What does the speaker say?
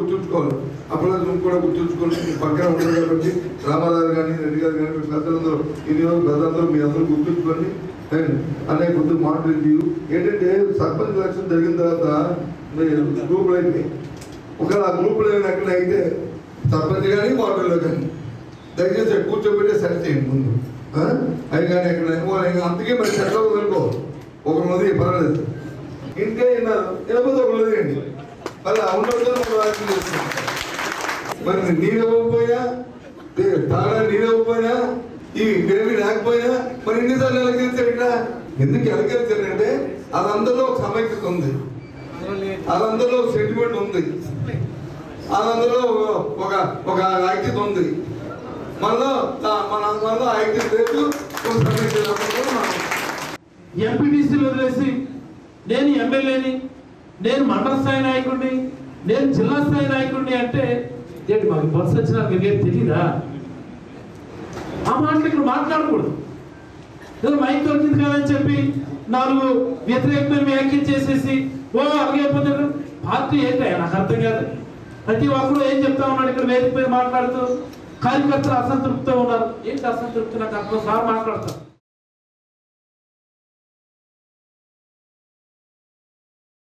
గుర్తుంచుకోవాలి అప్పుడు నువ్వు కూడా గుర్తుంచుకోవాలి మీ పక్కన ఉంటారు కాబట్టి రామారావు కానీ రెడ్డి గారు కానీ మీ పెద్దలందరూ ఈ నియోజక పెద్దలందరూ మీ అందరూ గుర్తుంచుకోండి అండ్ అనే కొద్ది మాట రివ్యూ ఏంటంటే సర్పంచ్ ఎలక్షన్ జరిగిన తర్వాత మీరు గ్రూపులు అయిపోయి ఒకవేళ ఆ గ్రూపులు ఏమైనా ఎక్కడ అయితే సర్పంచ్ కానీ వార్డులో కానీ దయచేసి కూర్చోబెట్టి సెట్ చేయండి ముందు ఆ? అవి కానీ ఎక్కడ ఓ, ఇంకా అందుకే మరి సెట్లో వెళ్ళిపో ఒక మంది పర్వాలేదు ఇంకే విన్నారు వినకపోతే ఒక వదిలేయండి మళ్ళీ ఉండదు మరి నీరు ఇవ్వకపోయినా తాగా నీరు ఇవ్వకపోయినా ఈ బేబీ లేకపోయినా మరి ఎన్నిసార్లు ఎలకెళ్తారు ఇక్కడ ఎందుకు ఎలకెళ్తారంటే అదందరిలో ఒక సమైక్యత ఉంది అదందరిలో ఒక సెంటిమెంట్ ఉంది అదందరిలో ఒక ఒక ఐక్యత ఉంది మనలో ఆ- మన మనలో ఐక్యత లేదు ఒక సమైక్యత లేకపోతే మనం ఎంపీటీసీలు వదిలేసి నేను ఎమ్మెల్యేని నేను మండల స్థాయి నాయకుడిని నేను జిల్లా స్థాయి నాయకుడిని అంటే ఏంటి మాకు బస్సు వచ్చినా మీకేం తెలీదా ఆ మాటలు ఇక్కడ మాట్లాడకూడదు ఏదో మైక్ దొరికింది కదని చెప్పి నాలుగు వ్యతిరేకమైన వ్యాఖ్యలు చేసేసి ఓ అలాగైపోతే పార్టీ ఏంటి నాకు అర్థం కాదు ప్రతి ఒక్కరు ఏం చెప్తా ఉన్నాడు ఇక్కడ వేదిక మీద మాట్లాడుతూ కార్యకర్తలు అసంతృప్తితో ఉన్నారు ఏంటి అసంతృప్తి నాకు అర్థం సార్ మాట్లాడతారు